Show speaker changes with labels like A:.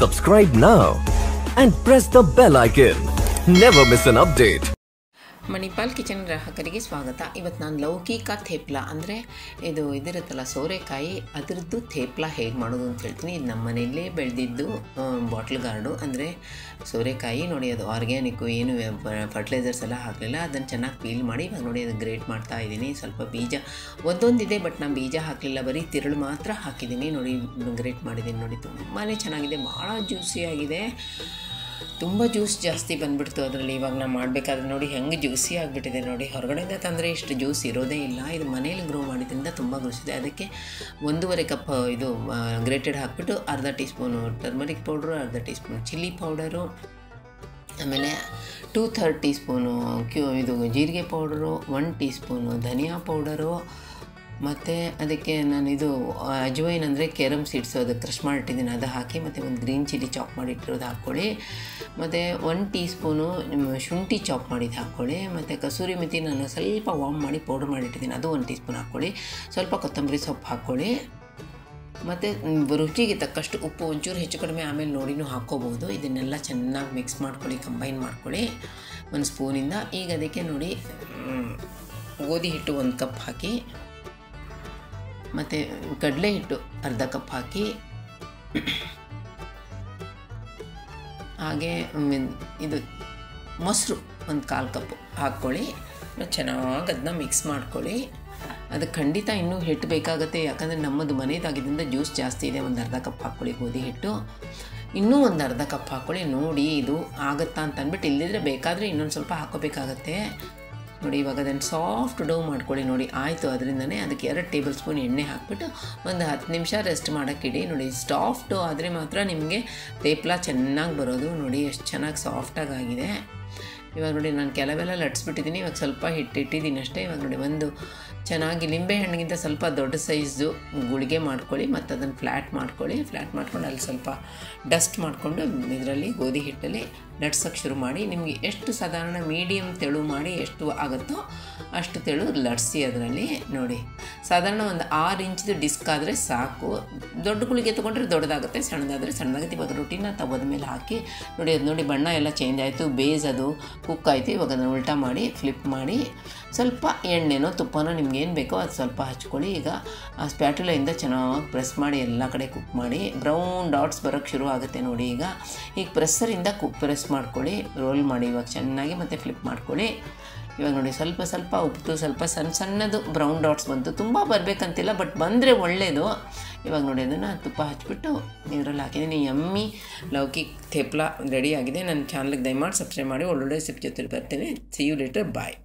A: Subscribe now and press the bell icon. Never miss an update.
B: Manipal kitchen ಗ್ರಾಹಕರಿಗೆ ಸ್ವಾಗತ ಇವತ್ತು ನಾನು ಲೌಕಿಕ ಥೇಪ್ಲ ಅಂದರೆ ಇದು ಇದಿರುತ್ತಲ್ಲ ಸೋರೆಕಾಯಿ ಅದರದ್ದು ಥೇಪ್ಲ ಹೇಗೆ ಮಾಡೋದು ಅಂತ ಹೇಳ್ತೀನಿ ಇದು ನಮ್ಮ ಮನೆಯಲ್ಲೇ ಬೆಳೆದಿದ್ದು ಬಾಟ್ಲ್ ಗಾರ್ಡು ಅಂದರೆ ಸೋರೆಕಾಯಿ ನೋಡಿ ಅದು ಆರ್ಗ್ಯಾನಿಕ್ಕು ಏನು ಫರ್ಟಿಲೈಸರ್ಸ್ ಎಲ್ಲ ಹಾಕಲಿಲ್ಲ ಅದನ್ನು ಚೆನ್ನಾಗಿ ಪೀಲ್ ಮಾಡಿ ಇವಾಗ ನೋಡಿ ಅದು ಗ್ರೇಟ್ ಮಾಡ್ತಾ ಇದ್ದೀನಿ ಸ್ವಲ್ಪ ಬೀಜ ಒಂದೊಂದಿದೆ ಬಟ್ ನಾನು ಬೀಜ ಹಾಕಲಿಲ್ಲ ಬರೀ ತಿರುಳು ಮಾತ್ರ ಹಾಕಿದ್ದೀನಿ ನೋಡಿ ಗ್ರೇಟ್ ಮಾಡಿದ್ದೀನಿ ನೋಡಿ ತುಂಬಾ ಚೆನ್ನಾಗಿದೆ ಭಾಳ ಜ್ಯೂಸಿಯಾಗಿದೆ ತುಂಬ ಜ್ಯೂಸ್ ಜಾಸ್ತಿ ಬಂದ್ಬಿಡ್ತು ಅದರಲ್ಲಿ ಇವಾಗ ನಾವು ಮಾಡಬೇಕಾದ್ರೆ ನೋಡಿ ಹೆಂಗೆ ಜ್ಯೂಸಿ ಆಗಿಬಿಟ್ಟಿದೆ ನೋಡಿ ಹೊರಗಡೆಯಿಂದ ತಂದರೆ ಇಷ್ಟು ಜ್ಯೂಸ್ ಇರೋದೇ ಇಲ್ಲ ಇದು ಮನೇಲಿ ಗ್ರೋ ಮಾಡಿದ್ರಿಂದ ತುಂಬ ಇದೆ ಅದಕ್ಕೆ ಒಂದೂವರೆ ಕಪ್ ಇದು ಗ್ರೇಟೆಡ್ ಹಾಕ್ಬಿಟ್ಟು ಅರ್ಧ ಟೀ ಸ್ಪೂನು ಟರ್ಮರಿಕ್ ಪೌಡ್ರು ಅರ್ಧ ಟೀ ಸ್ಪೂನ್ ಚಿಲ್ಲಿ ಪೌಡರು ಆಮೇಲೆ ಟೂ ಥರ್ಡ್ ಟೀ ಸ್ಪೂನು ಕ್ಯೂ ಇದು ಜೀರಿಗೆ ಪೌಡರು ಒನ್ ಟೀ ಸ್ಪೂನು ಧನಿಯಾ ಪೌಡರು ಮತ್ತು ಅದಕ್ಕೆ ನಾನು ಇದು ಅಜ್ವೈನ್ ಅಂದರೆ ಕೆರಮ್ ಸೀಡ್ಸು ಅದು ಕ್ರಷ್ ಮಾಡಿಟ್ಟಿದ್ದೀನಿ ಅದು ಹಾಕಿ ಮತ್ತು ಒಂದು ಗ್ರೀನ್ ಚಿಲ್ಲಿ ಚಾಪ್ ಮಾಡಿಟ್ಟಿರೋದು ಹಾಕ್ಕೊಳ್ಳಿ ಮತ್ತು ಒನ್ ಟೀ ಸ್ಪೂನು ಶುಂಠಿ ಚಾಪ್ ಮಾಡಿದ್ದು ಹಾಕ್ಕೊಳ್ಳಿ ಮತ್ತು ಕಸೂರಿ ಮೆಥಿ ನಾನು ಸ್ವಲ್ಪ ವಾಮ್ ಮಾಡಿ ಪೌಡ್ರ್ ಮಾಡಿಟ್ಟಿದ್ದೀನಿ ಅದು ಒಂದು ಟೀ ಸ್ಪೂನ್ ಹಾಕ್ಕೊಳ್ಳಿ ಸ್ವಲ್ಪ ಕೊತ್ತಂಬರಿ ಸೊಪ್ಪು ಹಾಕ್ಕೊಳ್ಳಿ ಮತ್ತು ರುಚಿಗೆ ತಕ್ಕಷ್ಟು ಉಪ್ಪು ಒಂಚೂರು ಹೆಚ್ಚು ಕಡಿಮೆ ಆಮೇಲೆ ನೋಡಿನೂ ಹಾಕ್ಕೋಬೋದು ಇದನ್ನೆಲ್ಲ ಚೆನ್ನಾಗಿ ಮಿಕ್ಸ್ ಮಾಡ್ಕೊಳ್ಳಿ ಕಂಬೈನ್ ಮಾಡ್ಕೊಳ್ಳಿ ಒಂದು ಸ್ಪೂನಿಂದ ಈಗ ಅದಕ್ಕೆ ನೋಡಿ ಗೋಧಿ ಹಿಟ್ಟು ಒಂದು ಕಪ್ ಹಾಕಿ ಮತ್ತು ಕಡಲೆ ಹಿಟ್ಟು ಅರ್ಧ ಕಪ್ ಹಾಕಿ ಹಾಗೆ ಇದು ಮೊಸರು ಒಂದು ಕಾಲು ಕಪ್ಪು ಹಾಕ್ಕೊಳ್ಳಿ ಚೆನ್ನಾಗಿ ಅದನ್ನ ಮಿಕ್ಸ್ ಮಾಡ್ಕೊಳ್ಳಿ ಅದು ಖಂಡಿತ ಇನ್ನೂ ಹಿಟ್ಟು ಬೇಕಾಗುತ್ತೆ ಯಾಕಂದರೆ ನಮ್ಮದು ಮನೆಯದಾಗಿದ್ದರಿಂದ ಜ್ಯೂಸ್ ಜಾಸ್ತಿ ಇದೆ ಒಂದು ಅರ್ಧ ಕಪ್ ಹಾಕ್ಕೊಳ್ಳಿ ಗೋಧಿ ಹಿಟ್ಟು ಇನ್ನೂ ಒಂದು ಅರ್ಧ ಕಪ್ ಹಾಕ್ಕೊಳ್ಳಿ ನೋಡಿ ಇದು ಆಗುತ್ತಾ ಅಂತ ಅಂದ್ಬಿಟ್ಟು ಇಲ್ಲದಿದ್ರೆ ಬೇಕಾದರೆ ಇನ್ನೊಂದು ಸ್ವಲ್ಪ ಹಾಕೋಬೇಕಾಗತ್ತೆ ನೋಡಿ ಇವಾಗ ಅದನ್ನು ಸಾಫ್ಟ್ ಡೋ ಮಾಡ್ಕೊಳ್ಳಿ ನೋಡಿ ಆಯಿತು ಅದರಿಂದನೇ ಅದಕ್ಕೆ ಎರಡು ಟೇಬಲ್ ಸ್ಪೂನ್ ಎಣ್ಣೆ ಹಾಕ್ಬಿಟ್ಟು ಒಂದು ಹತ್ತು ನಿಮಿಷ ರೆಸ್ಟ್ ಮಾಡೋಕ್ಕಿಡಿ ನೋಡಿ ಸಾಫ್ಟ್ ಡೋ ಆದರೆ ಮಾತ್ರ ನಿಮಗೆ ತೇಪ್ಲ ಚೆನ್ನಾಗಿ ಬರೋದು ನೋಡಿ ಎಷ್ಟು ಚೆನ್ನಾಗಿ ಸಾಫ್ಟಾಗಿ ಆಗಿದೆ ಇವಾಗ ನೋಡಿ ನಾನು ಕೆಲವೆಲ್ಲ ಲಟ್ಸ್ಬಿಟ್ಟಿದ್ದೀನಿ ಇವಾಗ ಸ್ವಲ್ಪ ಹಿಟ್ಟು ಇಟ್ಟಿದ್ದೀನಿ ಅಷ್ಟೇ ಇವಾಗ ನೋಡಿ ಒಂದು ಚೆನ್ನಾಗಿ ಲಿಂಬೆ ಹಣ್ಣಿಗಿಂತ ಸ್ವಲ್ಪ ದೊಡ್ಡ ಸೈಜ್ದು ಗುಳಿಗೆ ಮಾಡ್ಕೊಳ್ಳಿ ಮತ್ತು ಅದನ್ನು ಫ್ಲ್ಯಾಟ್ ಮಾಡ್ಕೊಳ್ಳಿ ಫ್ಲ್ಯಾಟ್ ಮಾಡ್ಕೊಂಡು ಅಲ್ಲಿ ಸ್ವಲ್ಪ ಡಸ್ಟ್ ಮಾಡಿಕೊಂಡು ಇದರಲ್ಲಿ ಗೋಧಿ ಹಿಟ್ಟಲ್ಲಿ ಲಟ್ಸೋಕ್ಕೆ ಶುರು ಮಾಡಿ ನಿಮಗೆ ಎಷ್ಟು ಸಾಧಾರಣ ಮೀಡಿಯಮ್ ತೆಳು ಮಾಡಿ ಎಷ್ಟು ಆಗುತ್ತೋ ಅಷ್ಟು ತೆಳು ಲಟ್ಸಿ ಅದರಲ್ಲಿ ನೋಡಿ ಸಾಧಾರಣ ಒಂದು ಆರು ಇಂಚ್ದು ಡಿಸ್ಕ್ ಆದರೆ ಸಾಕು ದೊಡ್ಡ ಗುಳಿಗೆ ತೊಗೊಂಡ್ರೆ ದೊಡ್ಡದಾಗುತ್ತೆ ಸಣ್ಣದಾದರೆ ಸಣ್ಣದಾಗುತ್ತೆ ಇವಾಗ ರೊಟ್ಟಿನ ತಗೋದ ಮೇಲೆ ಹಾಕಿ ನೋಡಿ ಅದು ನೋಡಿ ಬಣ್ಣ ಎಲ್ಲ ಚೇಂಜ್ ಆಯಿತು ಬೇಸ್ ಅದು ಕುಕ್ ಆಯಿತು ಇವಾಗ ಅದನ್ನು ಉಲ್ಟಾ ಮಾಡಿ ಫ್ಲಿಪ್ ಮಾಡಿ ಸ್ವಲ್ಪ ಎಣ್ಣೆನೋ ತುಪ್ಪನೋ ನಿಮ್ಗೆ ಏನು ಬೇಕೋ ಅದು ಸ್ವಲ್ಪ ಹಚ್ಕೊಳ್ಳಿ ಈಗ ಆ ಸ್ಪ್ಯಾಟುಲೆಯಿಂದ ಚೆನ್ನಾಗಿ ಪ್ರೆಸ್ ಮಾಡಿ ಎಲ್ಲ ಕಡೆ ಕುಕ್ ಮಾಡಿ ಬ್ರೌನ್ ಡಾಟ್ಸ್ ಬರೋಕ್ಕೆ ಶುರು ಆಗುತ್ತೆ ನೋಡಿ ಈಗ ಈಗ ಪ್ರೆಸ್ಸರಿಂದ ಕುಕ್ ಪ್ರೆಸ್ ಮಾಡ್ಕೊಳ್ಳಿ ರೋಲ್ ಮಾಡಿ ಇವಾಗ ಚೆನ್ನಾಗಿ ಮತ್ತು ಫ್ಲಿಪ್ ಮಾಡ್ಕೊಳ್ಳಿ ಇವಾಗ ನೋಡಿ ಸ್ವಲ್ಪ ಸ್ವಲ್ಪ ಉಪ್ಪು ಸ್ವಲ್ಪ ಸಣ್ಣ ಸಣ್ಣದು ಬ್ರೌನ್ ಡಾಟ್ಸ್ ಬಂತು ತುಂಬ ಬರಬೇಕಂತಿಲ್ಲ ಬಟ್ ಬಂದರೆ ಒಳ್ಳೆಯದು ಇವಾಗ ನೋಡಿ ಅದನ್ನು ತುಪ್ಪ ಹಚ್ಬಿಟ್ಟು ಇದರಲ್ಲಿ ಹಾಕಿದ್ದೀನಿ ಎಮ್ಮಿ ಲೌಕಿ ಥೇಪ್ಲ ರೆಡಿ ಆಗಿದೆ ನನ್ನ ಚಾನಲ್ಗೆ ದಯಮಾಡಿ ಸಬ್ಸ್ಕ್ರೈಬ್ ಮಾಡಿ ಒಳ್ಳೊಳ್ಳೆ ರೆಸಿಪಿ ಜೊತೆ ಬರ್ತೀನಿ ಸಿ ಯು ಲೇಟರ್ ಬಾಯ್